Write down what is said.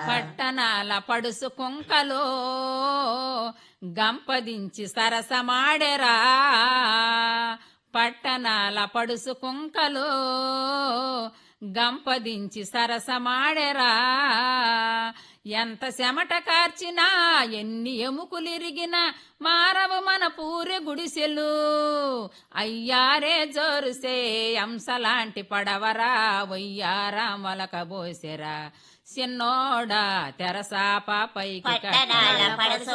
పట్టణాల పడుసు కుంకలో గంపదించి సరసమాడెరా పట్టణాల పడుసు కుంకలో గంపదించి సరసమాడెరా ఎంత చెమట కార్చినా ఎన్ని ఎముకలిరిగినా మారవు మన పూరె గుడిసెలు అయ్యారే జోరుసే అంశలాంటి పడవరా వయ్యారా మొలక బోసెరా చిన్నోడా తెరసాప పైకి పట్టణాల కట్టాల పడుసు